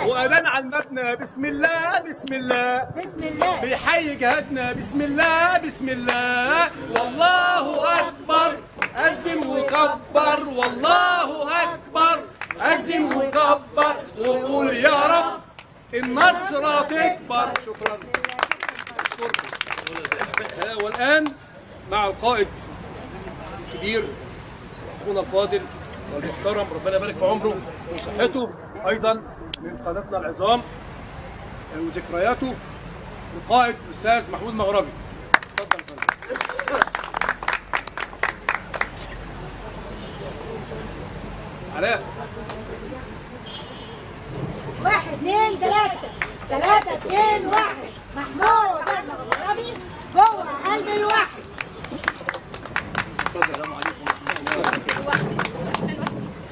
وأذان على المبنى بسم الله بسم الله بسم الله بيحيي جهادنا بسم الله بسم الله والله أكبر أزم وكبر والله أكبر أزم وكبر وقول يا رب النصرة تكبر شكرا أشكركم. والآن مع القائد الكبير أخونا الفاضل والمحترم ربنا يبارك في عمره وصحته أيضا من قناتنا العظام وذكرياته القائد الاستاذ محمود مغربي اتفضل يا فندم. علاء واحد اثنين ثلاثة ثلاثة اثنين واحد محمود المغربي جوه قلب الواحد السلام عليكم ورحمه الله وبركاته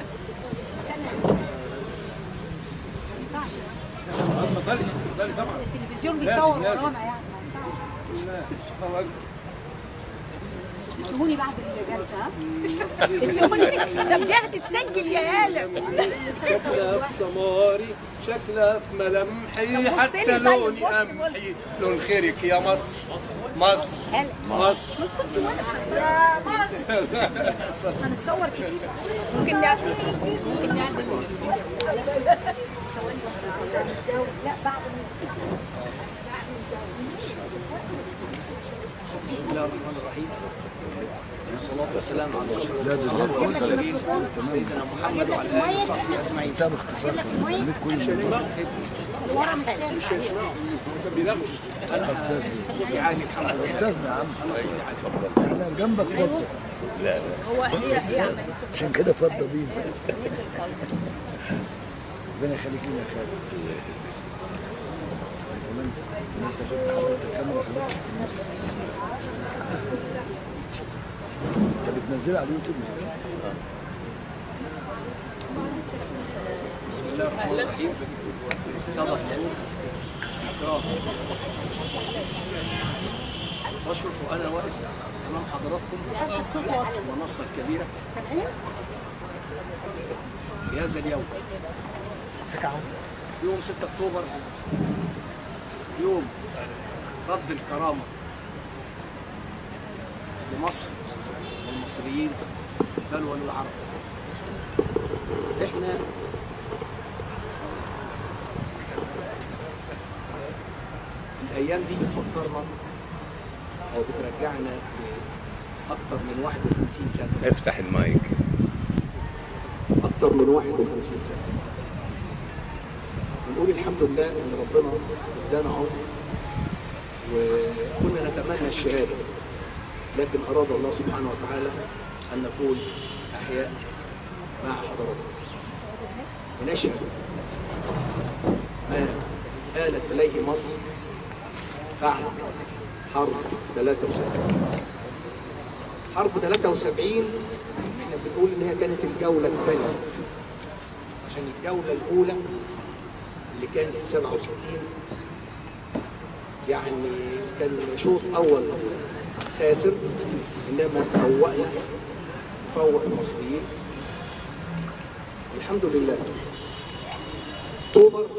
اتفضلي اتفضلي طبعا التلفزيون لازم، بيصور لازم. ورانا يعني بسم الله الله اكبر تشوفوني بعد الجلسة ها؟ تشوفوني طب دي هتتسجل يا هالة شكلها في سماري شكلها في ملامحي طب بص حتى لي طيب، لوني بص، قمحي لون خيرك يا مصر مصر هلا مصر كنت واقفة يا مصر هنتصور كتير ممكن نعمل ممكن نعمل لا بعد بسم الله الرحمن الرحيم والصلاة والسلام على أشرف المرسلين سيدنا محمد وعلى آله وصحبه أجمعين ده باختصار خليك كل شيء ورا مش سامع أنا صوتي عالي الحمد لله استاذنا يا عم أنا صوتي عالي احنا جنبك فضه هو هي هي عملت عشان كده فضه بينا ربنا يخليك لنا يا خالد كمان انت كنت حضرتك الكاميرا خليك في النص انت بتنزلها على اليوتيوب مش كده؟ بسم الله الرحمن الرحيم السادة الحضور الكرام بشرف وأنا واقف أمام حضراتكم بس الصوت واطي المنصة الكبيرة سامعين؟ في هذا اليوم في يوم 6 أكتوبر يوم رد الكرامة لمصر والمصريين بل وللعرب احنا الايام دي بتفكرنا او بترجعنا لاكثر من 51 سنه افتح المايك أكثر من 51 سنة بنقول الحمد لله إن ربنا ادانا عمر وكنا نتمنى الشهادة لكن أراد الله سبحانه وتعالى أن نكون أحياء مع حضراتكم ونشهد ما آلت إليه مصر بعد حرب 73 حرب 73 احنا بنقول ان هي كانت الجوله الثانيه عشان الجوله الاولى اللي كانت في 67 يعني كان شوط اول خاسر انما فوقنا فوق المصريين الحمد لله اكتوبر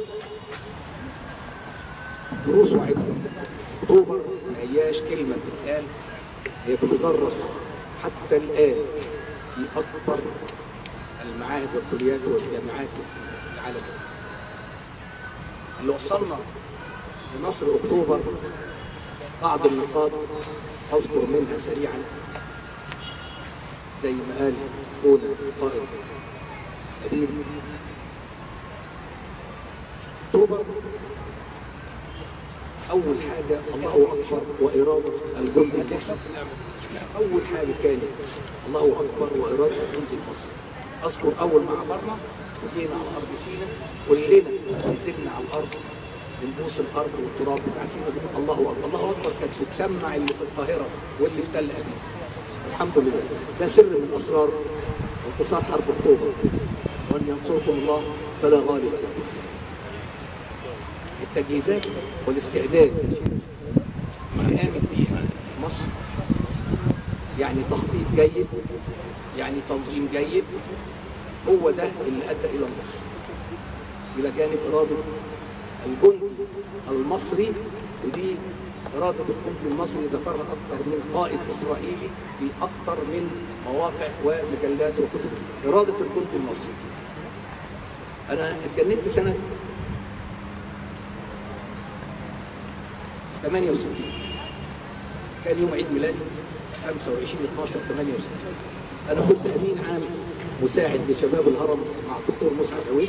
دروس وعبره اكتوبر ما هياش كلمه بتتقال هي بتدرس حتى الآن في أكبر المعاهد والكليات والجامعات العالمية. اللي وصلنا لنصر أكتوبر بعض النقاط أذكر منها سريعا زي ما قال أخونا القائد نبيل أكتوبر أول حاجة الله أكبر وإرادة الجند المصري أول حاجة كانت الله أكبر وإرادة الجند المصري أذكر أول ما عبرنا وجينا على أرض سيناء كلنا نزلنا على الأرض بنبوس الأرض والتراب بتاع سيناء بنقول الله أكبر الله أكبر كانت بتسمع اللي في القاهرة واللي في تل أبيب الحمد لله ده سر من أسرار انتصار حرب أكتوبر وأن ينصركم الله فلا غالب لكم التجهيزات والاستعداد اللي قامت بيها مصر يعني تخطيط جيد يعني تنظيم جيد هو ده اللي ادى الى النصر الى جانب اراده الجندي المصري ودي اراده الجندي المصري ذكرها اكثر من قائد اسرائيلي في اكثر من مواقع ومجلات وكتب اراده الجندي المصري انا اتجننت سنه 68 كان يوم عيد ميلادي 25 12 68 انا كنت امين عام مساعد لشباب الهرم مع الدكتور مسعد عويس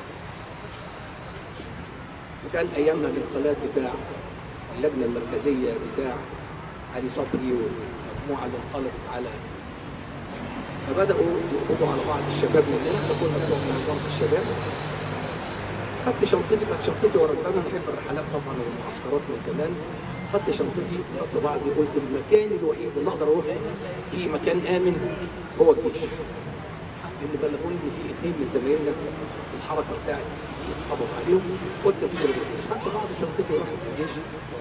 وكان ايامها الانقلاب بتاع اللجنه المركزيه بتاع علي صبري والمجموعه اللي انقلبت على فبداوا يقبضوا على بعض الشباب مننا احنا كنا بتوع منظمه الشباب خدت شنطتي كانت شنطتي ورا الباب انا بحب الرحلات طبعا والمعسكرات من زمان خدت شنطتي خدت بعضي قلت المكان الوحيد اللي اقدر اروح فيه مكان امن هو الجيش اللي بلغوني ان في اثنين من زمايلنا في الحركه بتاعتي اتقبض عليهم قلت مفيش غير الجيش خدت بعض شنطتي ورحت الجيش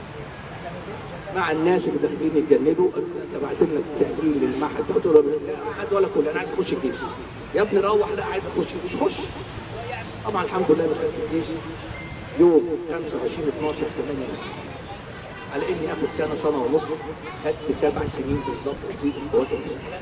مع الناس اللي داخلين يتجندوا قالوا لي انت بعت لنا تاجيل للمعهد قلت له لا معهد ولا كل انا عايز اخش الجيش يا ابني روح لا عايز اخش الجيش خش طبعا الحمد لله دخلت الجيش يوم 25 12 68 على اني اخد سنه سنه ونص خدت سبع سنين بالظبط في القوات المسلحه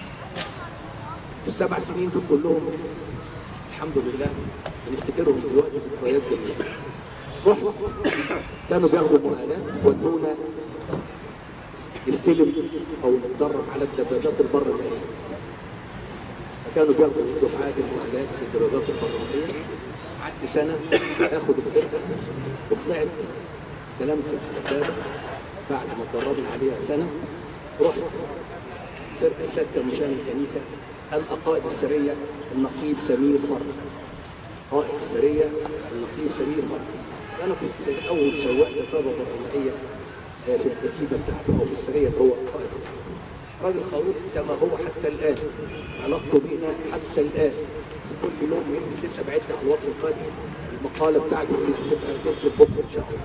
السبع سنين دول كلهم الحمد لله بنفتكرهم دلوقتي ذكريات جميله رحت كانوا بياخدوا مؤهلات ودونا نستلم او نتدرب على الدبابات البر المائيه فكانوا بياخدوا دفعات المؤهلات في الدبابات البر المائيه قعدت سنه اخد الفرقه وطلعت استلمت الدبابه بعد ما اتدربنا عليها سنه رحت الفرقه السادسه مشان ميكانيكا القائد السريه النقيب سمير فرج قائد السريه النقيب سمير فرج انا كنت اول سواق دبابه برمائيه في الكتيبه بتاعته او في السريه اللي هو القائد بتاعه راجل خلوق كما هو حتى الان علاقته بينا حتى الان في كل يوم يمكن لسه باعت لي على الواتس القادم المقاله بتاعته اللي هتبقى تنزل بكره ان شاء الله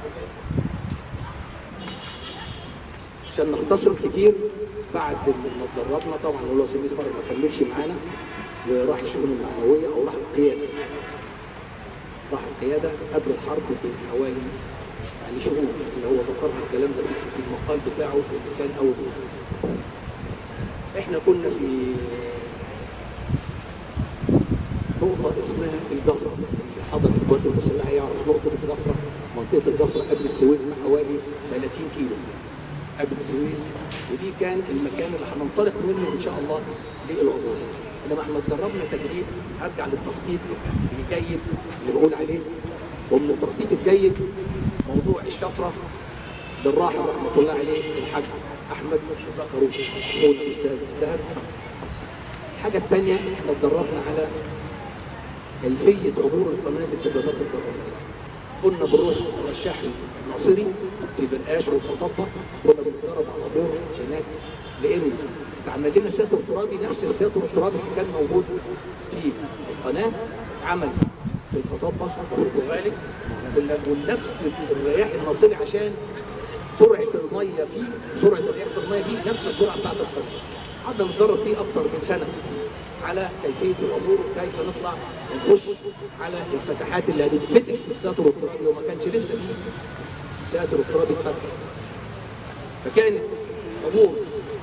عشان نختصر كتير بعد ما اتدربنا طبعا هو سمير فرج ما كملش معانا وراح الشؤون المعنويه او راح القياده راح القياده قبل الحرب بحوالي يعني شهور اللي هو ذكرها الكلام ده في في المقال بتاعه اللي كان اول يوم. احنا كنا في نقطة اسمها الجفرة اللي حضر القوات المسلحة يعرف نقطة الجفرة منطقة الجفرة قبل السويس بحوالي 30 كيلو قبل السويس ودي كان المكان اللي هننطلق منه ان شاء الله للعبور انما احنا اتدربنا تدريب هرجع للتخطيط الجيد اللي بقول عليه ومن التخطيط الجيد موضوع الشفره بالراحه رحمه الله عليه الحاج احمد ذكروا اخونا الاستاذ ذهب الحاجه الثانيه احنا اتدربنا على كيفيه عبور القناه بالدبابات الجرافيه كنا بنروح الرشاح الناصري في برقاش والخطبه كنا بنتدرب على عبور هناك لان اتعمل لنا ساتر ترابي نفس الساتر الترابي اللي كان موجود في القناه اتعمل في الخطبه وفي الجغالي ونفس الرياح الناصري عشان سرعه الميه فيه سرعه الرياح في الميه فيه نفس السرعه بتاعت القناه قعدنا نتدرب فيه اكثر من سنه على كيفيه العبور وكيف نطلع ونخش على الفتحات اللي هتتفتح في الساتر الترابي وما كانش لسه فيه الساتر الترابي اتفتح فكانت عبور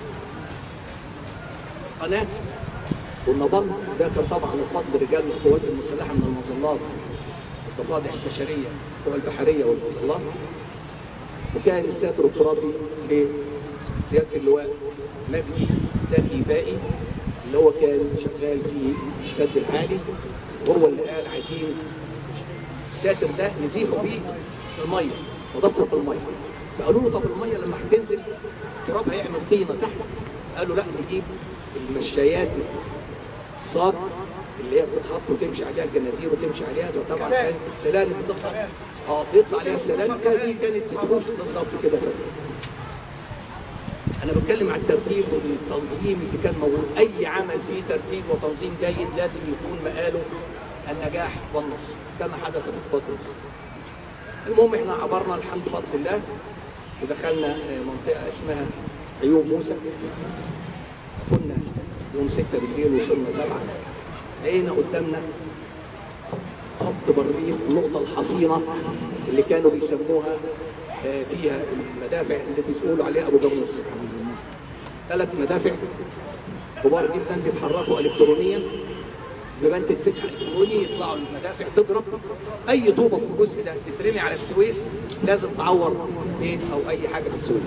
قناه والنظام ده كان طبعا بفضل رجال القوات المسلحه من المظلات الضفادع البشريه بتوع البحريه والمظلات وكان الساتر الترابي لسياده اللواء مجدي زكي باقي اللي هو كان شغال في السد العالي هو اللي قال عايزين الساتر ده نزيحه بيه الميه وضفه الميه فقالوا له طب الميه لما هتنزل التراب هيعمل طينه تحت قالوا لا نجيب المشايات الصاج اللي هي بتتحط وتمشي عليها الجنازير وتمشي عليها فطبعا كانت السلالم بتطلع اه بيطلع عليها السلالم كانت دي كانت بتخش بالظبط كده فتره انا بتكلم عن الترتيب والتنظيم اللي كان موجود اي عمل فيه ترتيب وتنظيم جيد لازم يكون مقاله النجاح والنصر كما حدث في القوات المسلحه المهم احنا عبرنا الحمد بفضل الله ودخلنا منطقه اسمها عيون موسى كنا يوم 6 بالليل وصلنا 7 لقينا قدامنا خط خط برليف النقطة الحصينة اللي كانوا بيسموها آه، فيها المدافع اللي بيقولوا عليها أبو جاموس ثلاث مدافع كبار جدا بيتحركوا إلكترونيا ببنت فتح الكتروني يطلعوا المدافع تضرب اي طوبه في الجزء ده تترمي على السويس لازم تعور بيت او اي حاجه في السويس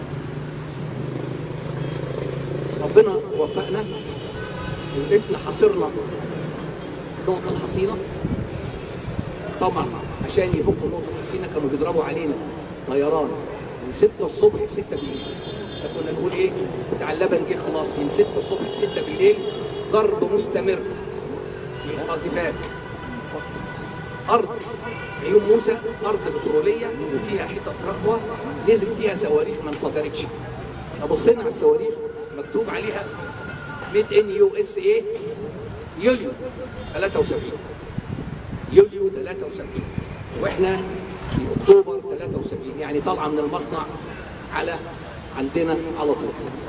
ربنا وفقنا وقفنا حاصرنا في النقطه الحصينه طبعا عشان يفكوا النقطه الحصينه كانوا بيضربوا علينا طيران من 6 الصبح ل 6 بالليل فكنا نقول ايه بتاع اللبن جه خلاص من 6 الصبح ل 6 بالليل ضرب مستمر بالقاذفات ارض عيون موسى ارض بتروليه وفيها حتت رخوه نزل فيها صواريخ ما انفجرتش احنا بصينا على الصواريخ مكتوب عليها ميد ان يو اس اي يوليو 73 يوليو 73 واحنا في اكتوبر 73 يعني طالعه من المصنع على عندنا على طول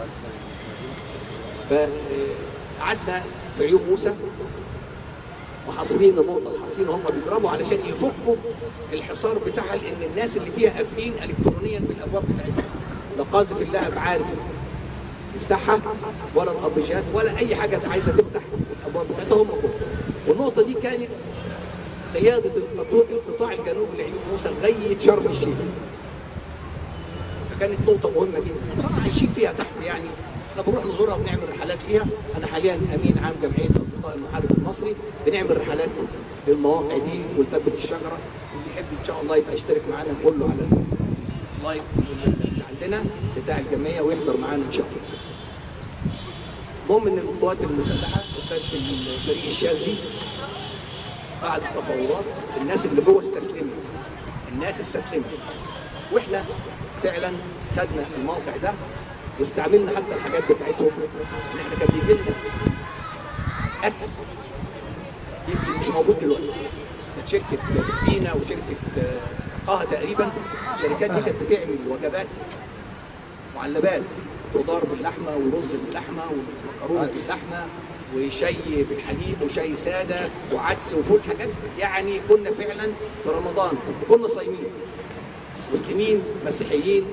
فقعدنا في عيون موسى وحاصرين النقطه الحصينه هم بيضربوا علشان يفكوا الحصار بتاعها لان الناس اللي فيها قافلين الكترونيا بالابواب بتاعتها لا قاذف اللهب عارف يفتحها ولا الاربجات ولا اي حاجه عايزه تفتح الابواب بتاعتها هم كلهم والنقطه دي كانت قياده القطاع القطاع الجنوبي لعيون موسى لغايه شرم الشيخ فكانت نقطه مهمه جدا طبعا عايشين فيها تحت يعني احنا بنروح نزورها وبنعمل رحلات فيها انا حاليا امين عام جمعيه اصدقاء المحارب المصري بنعمل رحلات للمواقع دي ولتبت الشجره اللي يحب ان شاء الله يبقى يشترك معانا نقول له على اللايك اللي عندنا بتاع الجمعيه ويحضر معانا ان شاء الله المهم ان القوات المسلحه وكانت الفريق الشاذلي بعد التفاوضات الناس اللي جوه استسلمت الناس استسلمت واحنا فعلا خدنا الموقع ده واستعملنا حتى الحاجات بتاعتهم ان احنا كان بيجي لنا اكل يمكن مش موجود دلوقتي كانت شركه فينا وشركه آه، قاها تقريبا الشركات دي كانت بتعمل وجبات معلبات خضار باللحمه ورز باللحمه ومكرونه باللحمه وشاي بالحليب وشاي ساده وعدس وفول حاجات يعني كنا فعلا في رمضان كنا صايمين مسلمين مسيحيين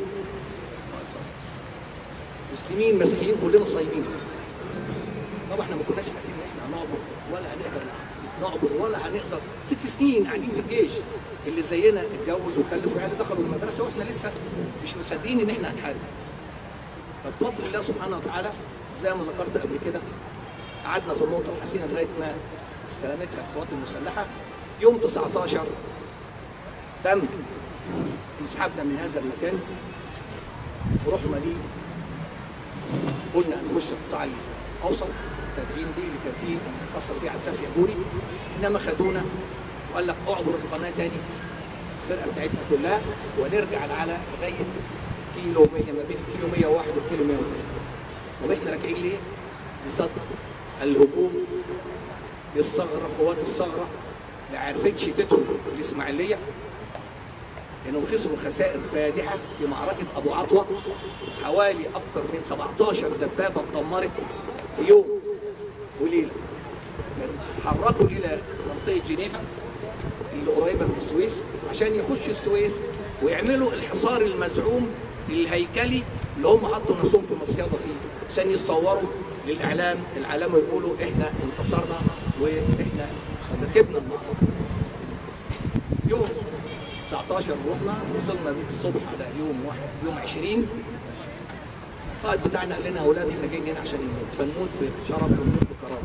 مسلمين مسيحيين كلنا صايمين طبعا احنا ما كناش حاسين ان احنا هنعبر ولا هنقدر نعبر ولا هنقدر ست سنين قاعدين في الجيش اللي زينا اتجوز وخلف وعيال دخلوا المدرسه واحنا لسه مش مصدقين ان احنا هنحارب فبفضل الله سبحانه وتعالى زي ما ذكرت قبل كده قعدنا في النقطه الحسينه لغايه ما استلمتها القوات المسلحه يوم 19 تم انسحابنا من هذا المكان ورحنا ليه قلنا هنخش القطاع الاوسط التدعيم دي اللي كان فيه اثر فيه عساف ياجوري انما خدونا وقال لك اعبر القناه تاني الفرقه بتاعتنا كلها ونرجع على لغايه كيلو 100 ما بين الكيلو 101 والكيلو 109 طب احنا راجعين ليه؟ لصد الهجوم للثغره قوات الثغره ما عرفتش تدخل الاسماعيليه لانهم خسروا خسائر فادحه في معركه ابو عطوه حوالي اكثر من 17 دبابه اتدمرت في يوم وليله تحركوا الى منطقه جنيفا اللي قريبه من السويس عشان يخشوا السويس ويعملوا الحصار المزعوم الهيكلي اللي هم حطوا نفسهم في مصيده فيه عشان يتصوروا للاعلام الاعلام يقولوا احنا انتصرنا واحنا ركبنا المعركه يوم 19 رحنا وصلنا الصبح على يوم واحد يوم 20 القائد بتاعنا قال لنا يا اولاد احنا جايين هنا عشان نموت فنموت بشرف ونموت بكرامه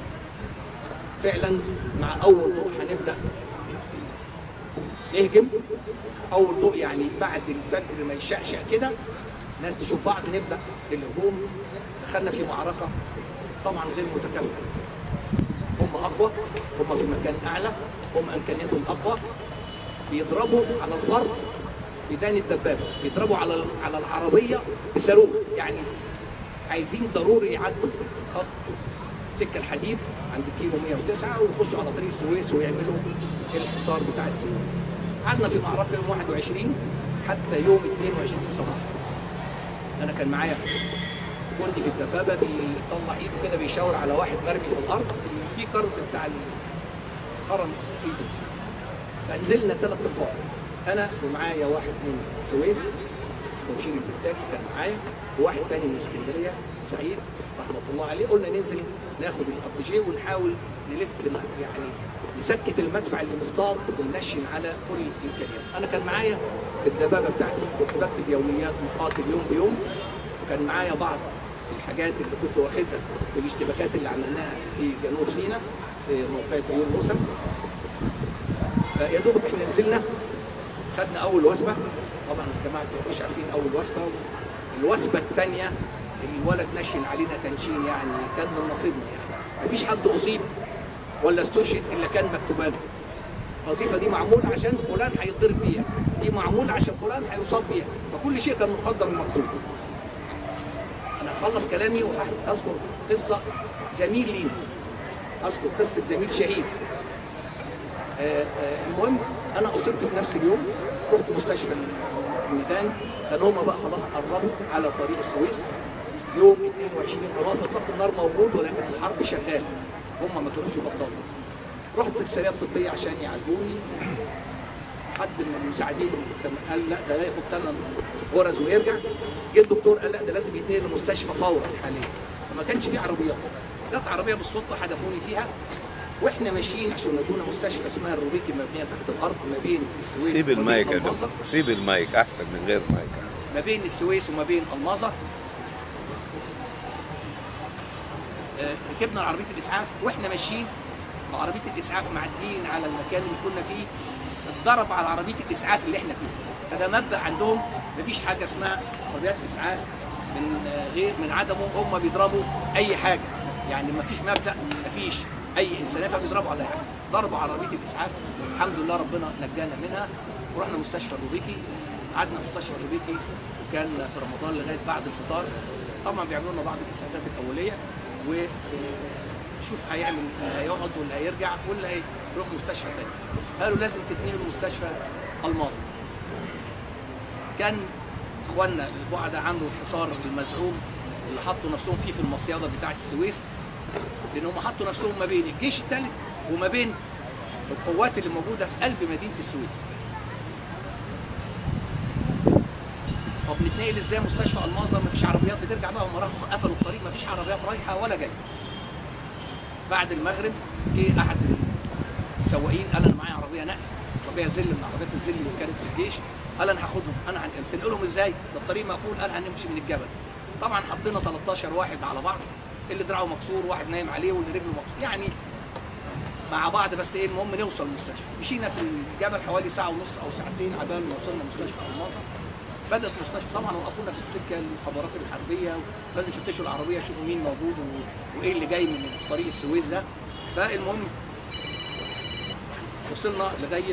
فعلا مع اول ضوء هنبدا نهجم اول ضوء يعني بعد الفجر ما يشقشق كده ناس تشوف بعض نبدا الهجوم دخلنا في معركه طبعا غير متكافئه هم اقوى هم في مكان اعلى هم امكانياتهم اقوى بيضربوا على الفرد بدان الدبابه بيضربوا على على العربيه بصاروخ يعني عايزين ضروري يعدوا خط السكه الحديد عند كيلو 109 ويخشوا على طريق السويس ويعملوا الحصار بتاع السويس. قعدنا في معركه يوم 21 حتى يوم 22 صباحا. انا كان معايا جندي في الدبابه بيطلع ايده كده بيشاور على واحد مرمي في الارض في كرز بتاع خرم ايده فنزلنا ثلاث انفار انا ومعايا واحد من السويس اسمه بشير البلتاجي كان معايا وواحد تاني من اسكندريه سعيد رحمه الله عليه قلنا ننزل ناخد الار جي ونحاول نلف ن- يعني نسكت المدفع اللي مصطاد وننشن على كل الامكانيات انا كان معايا في الدبابه بتاعتي كنت بكتب يوميات مقاتل يوم بيوم وكان معايا بعض الحاجات اللي كنت واخدها في الاشتباكات اللي عملناها في جنوب سيناء في موقعة عيون موسى فيا دوبك احنا نزلنا خدنا اول وثبه طبعا الجماعه بتوع مش عارفين اول وثبه الوثبه الثانيه الولد نشن علينا تنشين يعني كان من نصيبنا يعني مفيش حد اصيب ولا استشهد الا كان مكتوبه له الوظيفه دي معموله عشان فلان هيتضرب بيها دي معموله عشان فلان هيصاب بيها فكل شيء كان مقدر ومكتوب انا هخلص كلامي وهذكر قصه زميل لينا اذكر قصه زميل شهيد آه، آه، المهم انا اصبت في نفس اليوم رحت مستشفى الميدان كان هما بقى خلاص قربوا على طريق السويس يوم 22 اضافه خط النار موجود ولكن الحرب شغاله هما ما كانوش يبطلوا رحت بسريه طبيه عشان يعالجوني حد من المساعدين تم- قال لا ده ياخد ثمان غرز ويرجع جه الدكتور قال لا ده لازم يتنقل لمستشفى فورا حاليا فما كانش في عربيات جت عربيه بالصدفه حدفوني فيها واحنا ماشيين عشان يودونا مستشفى اسمها الروبيكي مبنيه تحت الارض ما بين السويس سيب وما بين المايك يا المنظر. دكتور سيب المايك احسن من غير مايك ما بين السويس وما بين الماظة آه، ركبنا عربية الإسعاف وإحنا ماشيين بعربية الإسعاف معديين على المكان اللي كنا فيه اتضرب على عربية الإسعاف اللي إحنا فيها فده مبدأ عندهم مفيش حاجة اسمها عربيات إسعاف من آه، غير من عدمه هم بيضربوا أي حاجة يعني مفيش مبدأ مفيش أي إنسانية فبيضربوا على أي حاجة ضربوا على عربية الإسعاف الحمد لله ربنا نجانا منها ورحنا مستشفى الروبيكي قعدنا في مستشفى الروبيكي وكان في رمضان لغايه بعد الفطار طبعا بيعملوا لنا بعض الاسعافات الاوليه وشوف هيعمل اللي هيقعد واللي هيرجع واللي هيروح مستشفى تاني قالوا لازم تتنقلوا مستشفى الماظة كان اخواننا البعدة عملوا الحصار المزعوم اللي حطوا نفسهم فيه في المصيادة بتاعة السويس لان هم حطوا نفسهم ما بين الجيش الثالث وما بين القوات اللي موجودة في قلب مدينة السويس طب نتنقل ازاي مستشفى الماظة مفيش عربيات بترجع بقى هم راحوا قفلوا الطريق مفيش عربيات رايحه ولا جايه بعد المغرب جه احد السواقين قال انا معايا عربيه نقل عربيه زل من عربيات الزل اللي كانت في الجيش قال انا هاخدهم انا هن- تنقلهم ازاي؟ ده الطريق مقفول قال هنمشي من الجبل طبعا حطينا 13 واحد على بعض اللي دراعه مكسور واحد نايم عليه واللي رجله مكسور يعني مع بعض بس ايه المهم نوصل المستشفى مشينا في الجبل حوالي ساعه ونص او ساعتين عبال ما وصلنا مستشفى الماظة بدات المستشفى طبعا وقفونا في السكه المخابرات الحربيه لازم يفتشوا العربيه يشوفوا مين موجود و... وايه اللي جاي من طريق السويس ده فالمهم وصلنا لغايه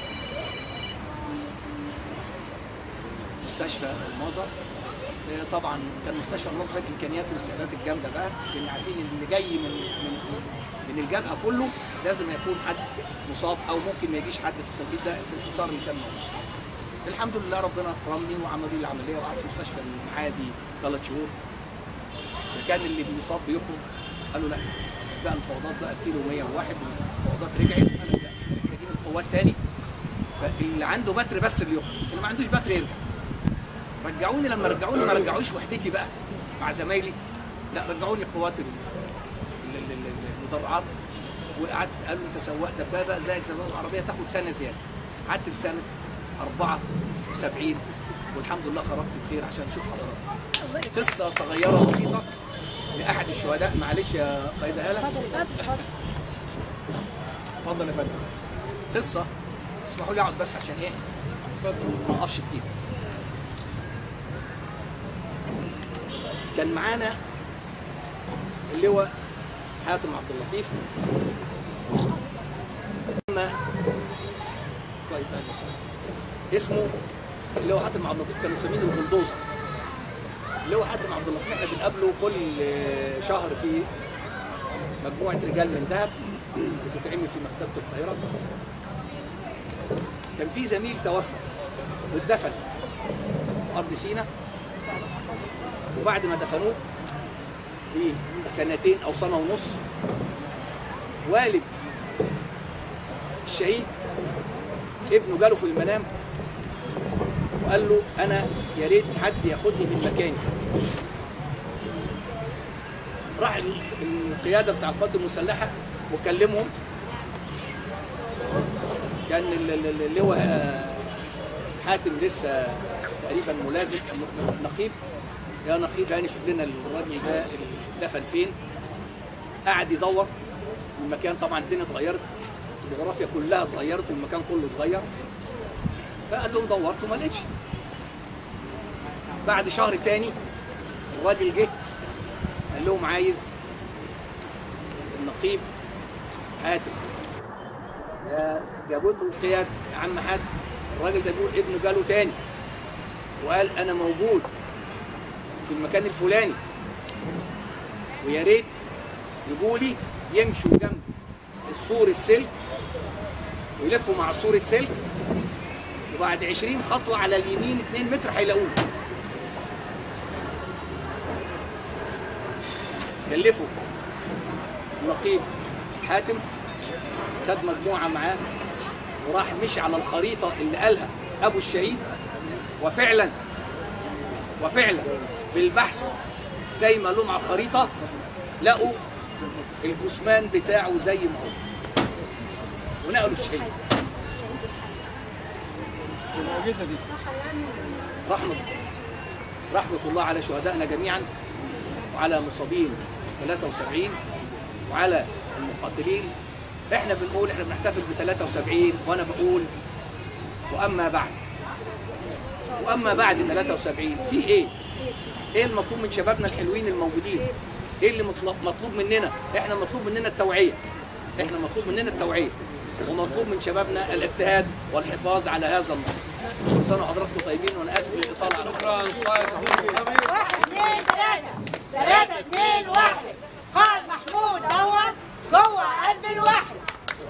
مستشفى الماظة آه، طبعا كان مستشفى الماظة فيه امكانيات والاستعدادات الجامده بقى لان عارفين ان اللي جاي من من من الجبهه كله لازم يكون حد مصاب او ممكن ما يجيش حد في التوقيت ده في الحصار اللي كان موجود. الحمد لله ربنا كرمني وعملوا لي العمليه وقعدت في مستشفى المعادي ثلاث شهور فكان اللي بيصاب بيخرج قالوا لا بقى المفاوضات بقى كيلو 101 المفاوضات رجعت قالوا لا محتاجين القوات تاني فاللي عنده بتر بس اللي يخرج اللي ما عندوش بتر يرجع رجعوني لما رجعوني ما رجعوش وحدتي بقى مع زمايلي لا رجعوني قوات ال- ال- ال- ال- المدرعات وقعدت قالوا انت سواق دبابه زيك سواق العربيه تاخد سنه زياده قعدت لسنه 74 والحمد لله خرجت بخير عشان اشوف حضرتك قصه صغيره بسيطه لاحد الشهداء معلش يا قايدها لك اتفضل اتفضل اتفضل يا فندم قصه اسمحوا لي اقعد بس عشان ايه ما اقفش كتير كان معانا اللواء حاتم عبد اللطيف لما طيب اهلا وسهلا اسمه اللواء حاتم عبد اللطيف كانوا مسمينه البلدوزر اللواء حاتم عبد اللطيف احنا بنقابله كل شهر في مجموعه رجال من دهب بتتعمل في مكتبه القاهره كان في زميل توفى واتدفن في ارض سينا وبعد ما دفنوه بسنتين او سنه ونص والد الشهيد ابنه جاله في المنام وقال له انا يا ريت حد ياخدني من مكاني راح ال- القياده بتاع القوات المسلحه وكلمهم كان ال- ال- ال- اللواء آه، حاتم لسه تقريبا ملازم م- نقيب يا نقيب يعني شوف لنا الراجل ده دفن فين قعد يدور في المكان طبعا الدنيا اتغيرت الجغرافيا كلها اتغيرت المكان كله اتغير فقال لهم دورت وما لقيتش بعد شهر تاني الراجل جه قال لهم عايز النقيب حاتم يا جابوا له القيادة يا عم حاتم الراجل ده بيقول ابنه جاله تاني وقال انا موجود في المكان الفلاني ويا ريت يجوا لي يمشوا جنب السور السلك ويلفوا مع السور السلك وبعد 20 خطوة على اليمين 2 متر هيلاقوه كلفوا النقيب حاتم خد مجموعة معاه وراح مشي على الخريطة اللي قالها أبو الشهيد وفعلا وفعلا بالبحث زي ما لهم على الخريطة لقوا الجثمان بتاعه زي ما هو ونقلوا الشهيد المعجزه دي رحمة رحمة الله على شهدائنا جميعا وعلى مصابين 73 وعلى المقاتلين احنا بنقول احنا بنحتفل ب 73 وانا بقول واما بعد واما بعد 73 في ايه؟ ايه المطلوب من شبابنا الحلوين الموجودين؟ ايه اللي مطلوب مطلوب مننا؟ احنا مطلوب مننا التوعيه احنا مطلوب مننا التوعيه ومطلوب من شبابنا الاجتهاد والحفاظ على هذا النصر. كل سنه وحضراتكم طيبين وانا اسف للاطاله على حضراتكم. شكرا قائد محمود الخبير واحد اثنين ثلاثة ثلاثة اثنين واحد قائد محمود نور جوه قلب الواحد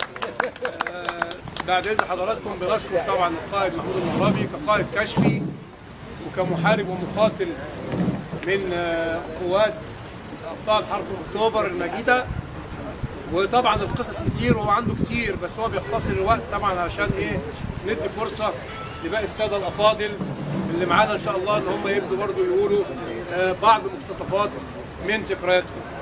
بعد اذن حضراتكم بنشكر طبعا القائد محمود المغربي كقائد كشفي وكمحارب ومقاتل من آه، قوات ابطال حرب اكتوبر المجيده وطبعا القصص كتير وهو عنده كتير بس هو بيختصر الوقت طبعا عشان ايه ندي فرصه لباقي الساده الافاضل اللي معانا ان شاء الله ان هم يبدوا برضه يقولوا آه، بعض مقتطفات من ذكرياتهم